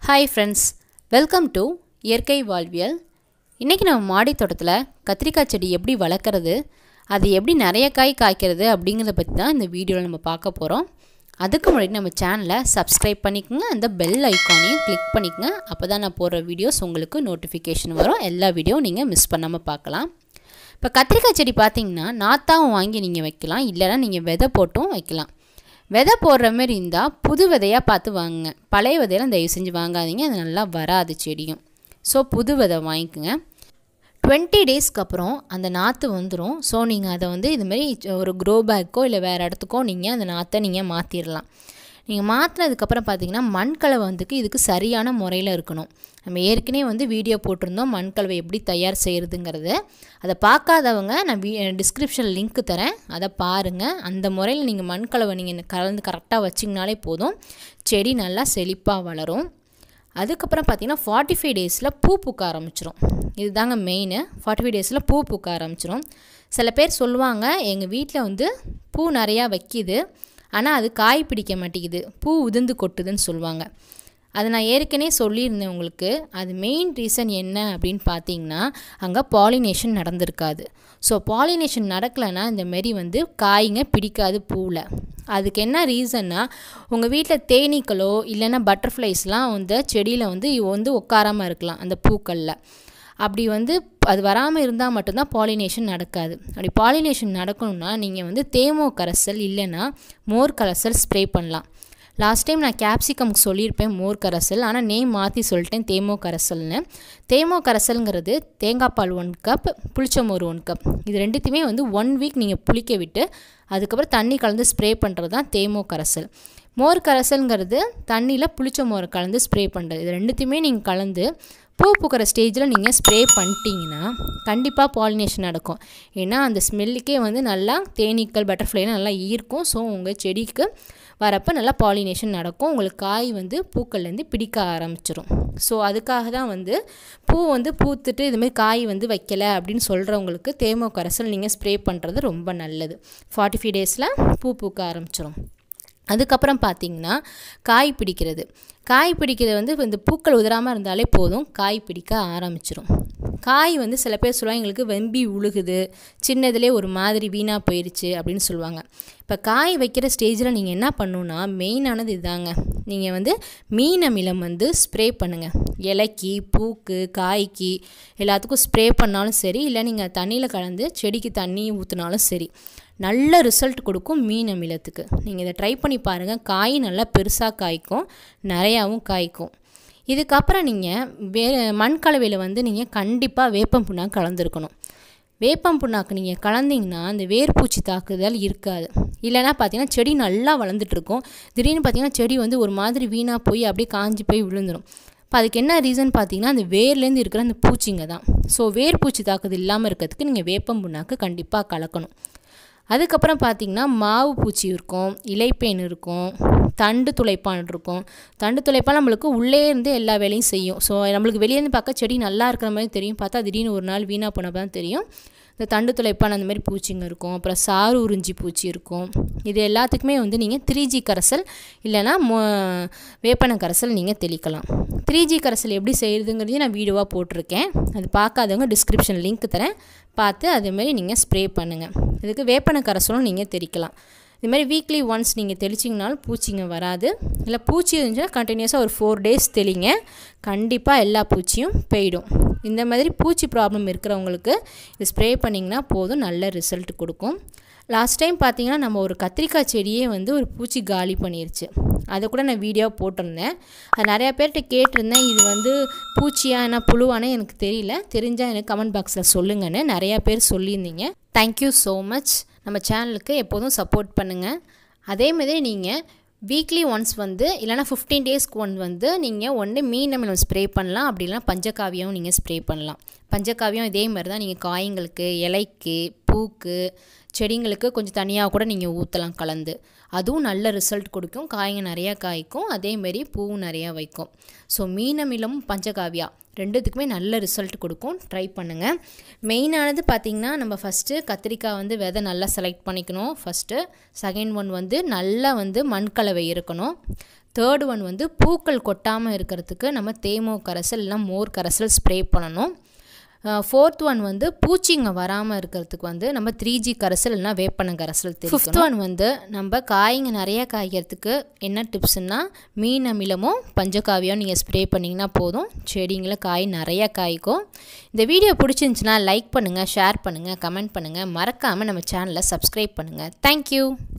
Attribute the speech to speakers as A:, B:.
A: hi friends welcome to இயற்கை வாழ்வியல் இன்றைக்கி நம்ம மாடி தோட்டத்தில் கத்திரிக்காய் செடி எப்படி வளர்க்குறது அது எப்படி நிறைய காய் காய்க்கிறது அப்படிங்கிறத பற்றி தான் இந்த வீடியோவில் நம்ம பார்க்க போகிறோம் அதுக்கு முன்னாடி நம்ம சேனலை சப்ஸ்கிரைப் பண்ணிக்கோங்க அந்த பெல் ஐக்கானையும் கிளிக் பண்ணிக்கோங்க அப்போ தான் நான் போடுற வீடியோஸ் உங்களுக்கு நோட்டிஃபிகேஷன் வரும் எல்லா வீடியோ நீங்கள் மிஸ் பண்ணாமல் பார்க்கலாம் இப்போ கத்திரிக்காய் செடி பார்த்தீங்கன்னா நாத்தாவும் வாங்கி நீங்கள் வைக்கலாம் இல்லைன்னா நீங்கள் விதை போட்டும் வைக்கலாம் விதை போடுற மாதிரி இருந்தால் புது விதையாக பார்த்து வாங்குங்க பழைய விதையெல்லாம் தயவு செஞ்சு வாங்காதீங்க அது நல்லா வராது செடியும் ஸோ புது விதை வாங்கிக்கோங்க டுவெண்ட்டி டேஸ்க்கு அப்புறம் அந்த நாற்று வந்துடும் ஸோ நீங்கள் அதை வந்து இதுமாரி ஒரு க்ரோ பேக்கோ இல்லை வேறு இடத்துக்கோ நீங்கள் அந்த நாற்றை நீங்கள் மாற்றிடலாம் நீங்கள் மாற்றினதுக்கப்புறம் பார்த்தீங்கன்னா மண்கலவை வந்துக்கு இதுக்கு சரியான முறையில் இருக்கணும் நம்ம ஏற்கனவே வந்து வீடியோ போட்டிருந்தோம் மண்கலவை எப்படி தயார் செய்கிறதுங்கிறது அதை பார்க்காதவங்க நான் வீ டிஸ்கிரிப்ஷன் லிங்க் தரேன் அதை பாருங்கள் அந்த முறையில் நீங்கள் மண்கலவை நீங்கள் கலந்து கரெக்டாக வச்சிங்கனாலே போதும் செடி நல்லா செழிப்பாக வளரும் அதுக்கப்புறம் பார்த்தீங்கன்னா ஃபார்ட்டி ஃபைவ் டேஸில் பூ பூக்க ஆரம்பிச்சிரும் இதுதாங்க மெயின் ஃபார்ட்டி ஃபைவ் டேஸில் பூ பூக்க ஆரம்பிச்சிரும் சில பேர் சொல்லுவாங்க எங்கள் வீட்டில் வந்து பூ நிறையா வைக்கிது ஆனால் அது காய் பிடிக்க மாட்டேங்குது பூ உதிர்ந்து கொட்டுதுன்னு சொல்லுவாங்க அது நான் ஏற்கனவே சொல்லியிருந்தேன் உங்களுக்கு அது மெயின் ரீசன் என்ன அப்படின்னு பார்த்தீங்கன்னா அங்கே பாலினேஷன் நடந்திருக்காது ஸோ பாலினேஷன் நடக்கலைன்னா இந்த மாரி வந்து காய்ங்க பிடிக்காது பூவில் அதுக்கு என்ன ரீசன்னா உங்கள் வீட்டில் தேனீக்களோ இல்லைன்னா பட்டர்ஃப்ளைஸ்லாம் வந்து செடியில் வந்து வந்து உட்காராமல் இருக்கலாம் அந்த பூக்களில் அப்படி வந்து அது வராமல் இருந்தால் மட்டும்தான் பாலினேஷன் நடக்காது அப்படி பாலினேஷன் நடக்கணும்னா நீங்கள் வந்து தேமோ கரைசல் இல்லைன்னா மோர் கரைசல் ஸ்ப்ரே பண்ணலாம் லாஸ்ட் டைம் நான் கேப்சிகம்க்கு சொல்லியிருப்பேன் மோர் கரைசல் ஆனால் நேம் மாற்றி சொல்லிட்டேன் தேமோ கரைசல்னு தேமோ கரைசல்ங்கிறது தேங்காய் பால் ஒன் கப் புளிச்சமோர் ஒன் கப் இது ரெண்டுத்தையுமே வந்து ஒன் வீக் நீங்கள் புளிக்க விட்டு அதுக்கப்புறம் தண்ணி கலந்து ஸ்ப்ரே பண்ணுறது தான் தேமோ கரைசல் மோர் கரைசல்ங்கிறது தண்ணியில் புளிச்ச மோரை கலந்து ஸ்ப்ரே பண்ணுறது இது ரெண்டுத்தையுமே நீங்கள் கலந்து பூ பூக்கிற ஸ்டேஜில் நீங்கள் ஸ்ப்ரே பண்ணிட்டீங்கன்னா கண்டிப்பாக பாலினேஷன் நடக்கும் ஏன்னா அந்த ஸ்மெல்லுக்கே வந்து நல்லா தேனீக்கள் பட்டர்ஃப்ளைலாம் நல்லா ஈர்க்கும் ஸோ உங்கள் செடிக்கு வரப்போ நல்லா பாலினேஷன் நடக்கும் உங்களுக்கு காய் வந்து பூக்கள்லேருந்து பிடிக்க ஆரம்பிச்சிரும் ஸோ அதுக்காக தான் வந்து பூ வந்து பூத்துட்டு இதுமாதிரி காய் வந்து வைக்கலை அப்படின்னு சொல்கிறவங்களுக்கு தேமோ கரைசல் நீங்கள் ஸ்ப்ரே பண்ணுறது ரொம்ப நல்லது ஃபார்ட்டி ஃபைவ் டேஸில் பூ பூக்க ஆரம்பிச்சிரும் அதுக்கப்புறம் பார்த்திங்கன்னா காய் பிடிக்கிறது காய் பிடிக்கிறது வந்து இந்த பூக்கள் உதறாமல் இருந்தாலே போதும் காய் பிடிக்க ஆரம்பிச்சிரும் காய் வந்து சில பேர் சொல்லுவாங்க எங்களுக்கு வெம்பி உழுகுது சின்னதுலேயே ஒரு மாதிரி வீணாக போயிடுச்சு அப்படின்னு சொல்லுவாங்க இப்போ காய் வைக்கிற ஸ்டேஜில் நீங்கள் என்ன பண்ணணுன்னா மெயினானது இதுதாங்க நீங்கள் வந்து மீன் அமிலம் வந்து ஸ்ப்ரே பண்ணுங்கள் இலைக்கு பூக்கு காய்க்கு எல்லாத்துக்கும் ஸ்ப்ரே பண்ணாலும் சரி இல்லை நீங்கள் தண்ணியில் கலந்து செடிக்கு தண்ணி ஊற்றினாலும் சரி நல்ல ரிசல்ட் கொடுக்கும் மீன் அமிலத்துக்கு நீங்கள் இதை ட்ரை பண்ணி பாருங்கள் காய் நல்லா பெருசாக காய்க்கும் நிறையாவும் காய்க்கும் இதுக்கப்புறம் நீங்கள் வே மண் கலவையில் வந்து நீங்கள் கண்டிப்பாக வேப்பம் புண்ணாக்கு கலந்துருக்கணும் வேப்பம் புண்ணாக்கு நீங்கள் கலந்தீங்கன்னா அந்த வேர்பூச்சி தாக்குதல் இருக்காது இல்லைனா பார்த்தீங்கன்னா செடி நல்லா வளர்ந்துட்டுருக்கும் திடீர்னு பார்த்தீங்கன்னா செடி வந்து ஒரு மாதிரி வீணாக போய் அப்படியே காஞ்சி போய் விழுந்துடும் இப்போ அதுக்கு என்ன ரீசன் பார்த்தீங்கன்னா அந்த வேர்லேருந்து இருக்கிற அந்த பூச்சிங்க தான் ஸோ வேர் பூச்சி தாக்குதல் இல்லாமல் இருக்கிறதுக்கு நீங்கள் வேப்பம் புண்ணாக்கு கண்டிப்பாக கலக்கணும் அதுக்கப்புறம் பார்த்திங்கன்னா மாவு பூச்சி இருக்கும் இலைப்பேன் இருக்கும் தண்டு துளைப்பான் இருக்கும் தண்டு துளைப்பான் நம்மளுக்கு உள்ளே இருந்து எல்லா வேலையும் செய்யும் ஸோ நம்மளுக்கு வெளியேருந்து பார்க்க செடி நல்லா இருக்கிற மாதிரி தெரியும் பார்த்தா திடீர்னு ஒரு நாள் வீணாக போனப்போ தான் தெரியும் இந்த தண்டு துளைப்பான் அந்த மாதிரி பூச்சிங்க இருக்கும் அப்புறம் சாறு உறிஞ்சி பூச்சி இருக்கும் இது எல்லாத்துக்குமே வந்து நீங்கள் த்ரீ ஜி கரைசல் இல்லைனா மோ வேப்பன கரைசல் நீங்கள் தெளிக்கலாம் த்ரீ ஜி கரைசல் எப்படி செய்கிறதுங்கிறதையும் நான் வீடியோவாக போட்டிருக்கேன் அது பார்க்காதவங்க டிஸ்கிரிப்ஷன் லிங்க் தரேன் பார்த்து அதேமாரி நீங்கள் ஸ்ப்ரே பண்ணுங்கள் இதுக்கு வேப்பன கரைசலும் நீங்கள் தெளிக்கலாம் இதுமாதிரி வீக்லி ஒன்ஸ் நீங்கள் தெளிச்சிங்கனாலும் பூச்சிங்க வராது இல்லை பூச்சி இருந்துச்சுன்னா கண்டினியூஸாக ஒரு ஃபோர் டேஸ் தெளிங்க கண்டிப்பாக எல்லா பூச்சியும் போயிடும் இந்த மாதிரி பூச்சி ப்ராப்ளம் இருக்கிறவங்களுக்கு இது ஸ்ப்ரே பண்ணிங்கன்னா போதும் நல்ல ரிசல்ட் கொடுக்கும் லாஸ்ட் டைம் பார்த்தீங்கன்னா நம்ம ஒரு கத்திரிக்காய் செடியே வந்து ஒரு பூச்சி காலி பண்ணிருச்சு அதை கூட நான் வீடியோ போட்டிருந்தேன் அது நிறையா பேர்கிட்ட கேட்டிருந்தேன் இது வந்து பூச்சியா என்ன புழுவானே எனக்கு தெரியல தெரிஞ்சால் எனக்கு கமெண்ட் பாக்ஸில் சொல்லுங்கன்னு நிறையா பேர் சொல்லியிருந்தீங்க தேங்க்யூ ஸோ மச் நம்ம சேனலுக்கு எப்போதும் சப்போர்ட் பண்ணுங்கள் அதேமாதிரி நீங்கள் வீக்லி ஒன்ஸ் வந்து இல்லைனா ஃபிஃப்டீன் டேஸ்க்கு ஒன் வந்து நீங்கள் ஒன்று மீன் அமிலம் ஸ்ப்ரே பண்ணலாம் அப்படி இல்லைனா பஞ்சகாவியம் நீங்கள் ஸ்ப்ரே பண்ணலாம் பஞ்சகாவியம் இதே மாதிரி தான் நீங்கள் காய்ங்களுக்கு இலைக்கு பூக்கு செடிங்களுக்கு கொஞ்சம் தனியாக கூட நீங்கள் ஊற்றலாம் கலந்து அதுவும் நல்ல ரிசல்ட் கொடுக்கும் காய்ங்க நிறையா காய்க்கும் அதேமாரி பூவும் நிறையா வைக்கும் ஸோ மீனமிலம் பஞ்சகாவியா ரெண்டுத்துக்குமே நல்ல ரிசல்ட் கொடுக்கும் ட்ரை பண்ணுங்கள் மெயினானது பார்த்திங்கன்னா நம்ம ஃபஸ்ட்டு கத்திரிக்காய் வந்து விதை நல்லா செலக்ட் பண்ணிக்கணும் ஃபஸ்ட்டு செகண்ட் ஒன் வந்து நல்லா வந்து மண்கலவை இருக்கணும் தேர்டு ஒன் வந்து பூக்கள் கொட்டாமல் இருக்கிறதுக்கு நம்ம தேமோ கரைசல் இல்லைனா மோர் கரைசல் ஸ்ப்ரே பண்ணணும் ஃபோர்த் ஒன் வந்து பூச்சிங்க வராமல் இருக்கிறதுக்கு வந்து நம்ம த்ரீ ஜி கரைசல் இல்லைனா வேப்பன கரைசல் ஃபிஃப்த் ஒன் வந்து நம்ம காய்ங்க நிறைய காய்க்கிறதுக்கு என்ன டிப்ஸ்னால் மீன் அமிலமும் பஞ்சகாவியம் நீங்கள் ஸ்ப்ரே பண்ணிங்கன்னா போதும் செடிங்களில் காய் நிறையா காய்க்கும் இந்த வீடியோ பிடிச்சிருந்துச்சுன்னா லைக் பண்ணுங்கள் ஷேர் பண்ணுங்கள் கமெண்ட் பண்ணுங்கள் மறக்காமல் நம்ம சேனலை சப்ஸ்கிரைப் பண்ணுங்கள் தேங்க்யூ